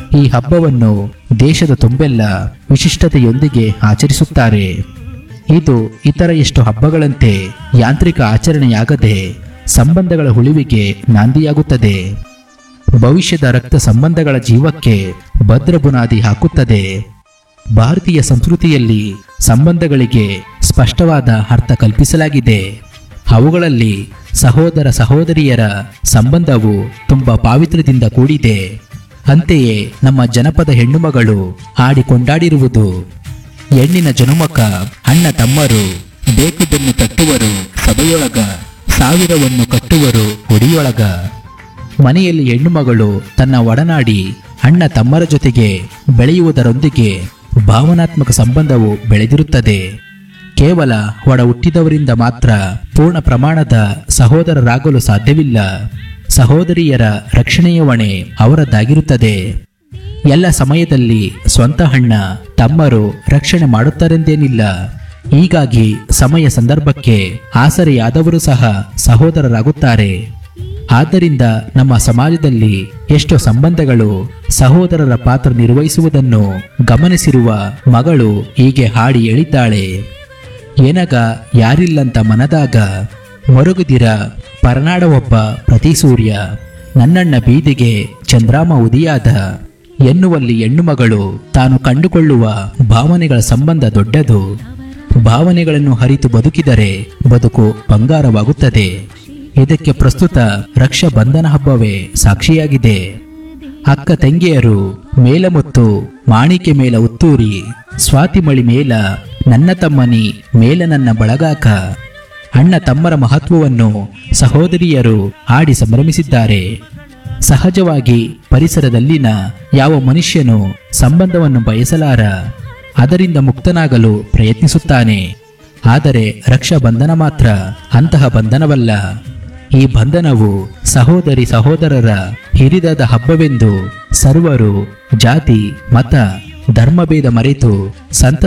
ಈ ಹಬ್ಬವನ್ನು ದೇಶದ ತುಂಬೆಲ್ಲ ವಿಶಿಷ್ಟತೆಯೊಂದಿಗೆ ಆಚರಿಸುತ್ತಾರೆ ಇದು ಇತರ ಎಷ್ಟು ಹಬ್ಬಗಳಂತೆ ಯಾಂತ್ರಿಕ ಆಚರಣೆಯಾಗದೆ ಸಂಬಂಧಗಳ ಉಳಿವಿಗೆ ನಾಂದಿಯಾಗುತ್ತದೆ ಭವಿಷ್ಯದ ರಕ್ತ ಸಂಬಂಧಗಳ ಜೀವಕ್ಕೆ ಭದ್ರ ಬುನಾದಿ ಹಾಕುತ್ತದೆ ಭಾರತೀಯ ಸಂಸ್ಕೃತಿಯಲ್ಲಿ ಸಂಬಂಧಗಳಿಗೆ ಸ್ಪಷ್ಟವಾದ ಅರ್ಥ ಕಲ್ಪಿಸಲಾಗಿದೆ ಅವುಗಳಲ್ಲಿ ಸಹೋದರ ಸಹೋದರಿಯರ ಸಂಬಂಧವು ತುಂಬ ಪಾವಿತ್ರ್ಯದಿಂದ ಕೂಡಿದೆ ಅಂತೆಯೇ ನಮ್ಮ ಜನಪದ ಹೆಣ್ಣುಮಗಳು ಹಾಡಿ ಕೊಂಡಾಡಿರುವುದು ಹೆಣ್ಣಿನ ಜನುಮಕ ಅಣ್ಣ ತಮ್ಮರು ಬೇಕಿದ್ದನ್ನು ತಟ್ಟುವರು ಸಭೆಯೊಳಗ ಸಾವಿರವನ್ನು ಕಟ್ಟುವರು ಹುಡಿಯೊಳಗ ಮನೆಯಲ್ಲಿ ಹೆಣ್ಣುಮಗಳು ತನ್ನ ಒಡನಾಡಿ ಅಣ್ಣ ತಮ್ಮರ ಜೊತೆಗೆ ಬೆಳೆಯುವುದರೊಂದಿಗೆ ಭಾವನಾತ್ಮಕ ಸಂಬಂಧವು ಬೆಳೆದಿರುತ್ತದೆ ಕೇವಲ ಒಡ ಹುಟ್ಟಿದವರಿಂದ ಮಾತ್ರ ಪೂರ್ಣ ಪ್ರಮಾಣದ ಸಹೋದರರಾಗಲು ಸಾಧ್ಯವಿಲ್ಲ ಸಹೋದರಿಯರ ರಕ್ಷಣೆಯ ಹೊಣೆ ಅವರದ್ದಾಗಿರುತ್ತದೆ ಎಲ್ಲ ಸಮಯದಲ್ಲಿ ಸ್ವಂತ ಅಣ್ಣ ತಮ್ಮರು ರಕ್ಷಣೆ ಮಾಡುತ್ತಾರೆಂದೇನಿಲ್ಲ ಹೀಗಾಗಿ ಸಮಯ ಸಂದರ್ಭಕ್ಕೆ ಆಸರೆಯಾದವರು ಸಹ ಸಹೋದರರಾಗುತ್ತಾರೆ ಆದ್ದರಿಂದ ನಮ್ಮ ಸಮಾಜದಲ್ಲಿ ಎಷ್ಟೋ ಸಂಬಂಧಗಳು ಸಹೋದರರ ಪಾತ್ರ ನಿರ್ವಹಿಸುವುದನ್ನು ಗಮನಿಸಿರುವ ಮಗಳು ಹೀಗೆ ಹಾಡಿ ಹೇಳಿದ್ದಾಳೆ ಏನಗ ಯಾರಿಲ್ಲಂತ ಮನದಾಗ ಮರುಗುದಿರ ಪರನಾಡ ಒಬ್ಬ ಪ್ರತಿ ಸೂರ್ಯ ನನ್ನಣ್ಣ ಬೀದಿಗೆ ಚಂದ್ರಾಮ ಉದಿಯಾದ ಎನ್ನುವಲ್ಲಿ ಹೆಣ್ಣು ಮಗಳು ತಾನು ಕಂಡುಕೊಳ್ಳುವ ಭಾವನೆಗಳ ಸಂಬಂಧ ದೊಡ್ಡದು ಭಾವನೆಗಳನ್ನು ಹರಿತು ಬದುಕಿದರೆ ಬದುಕು ಬಂಗಾರವಾಗುತ್ತದೆ ಇದಕ್ಕೆ ಪ್ರಸ್ತುತ ರಕ್ಷಾ ಬಂಧನ ಹಬ್ಬವೇ ಸಾಕ್ಷಿಯಾಗಿದೆ ಅಕ್ಕ ತಂಗಿಯರು ಮೇಲ ಮುತ್ತು ಮಾಣಿಕೆ ಮೇಲ ಉತ್ತೂರಿ ಸ್ವಾತಿ ಮಳಿ ಮೇಲ ನನ್ನ ತಮ್ಮನಿ ಮೇಲ ನನ್ನ ಬಳಗಾಕ ಅಣ್ಣ ತಮ್ಮರ ಮಹತ್ವವನ್ನು ಸಹೋದರಿಯರು ಹಾಡಿ ಸಂಭ್ರಮಿಸಿದ್ದಾರೆ ಸಹಜವಾಗಿ ಪರಿಸರದಲ್ಲಿನ ಯಾವ ಮನುಷ್ಯನು ಸಂಬಂಧವನ್ನು ಬಯಸಲಾರ ಅದರಿಂದ ಮುಕ್ತನಾಗಲು ಪ್ರಯತ್ನಿಸುತ್ತಾನೆ ಆದರೆ ರಕ್ಷಾ ಬಂಧನ ಮಾತ್ರ ಅಂತಹ ಬಂಧನವಲ್ಲ ಈ ಬಂಧನವು ಸಹೋದರಿ ಸಹೋದರರ ಹಿರಿದಾದ ಹಬ್ಬವೆಂದು ಸರ್ವರು ಜಾತಿ ಮತ ಧರ್ಮಭೇದ ಮರೆತು ಸಂತ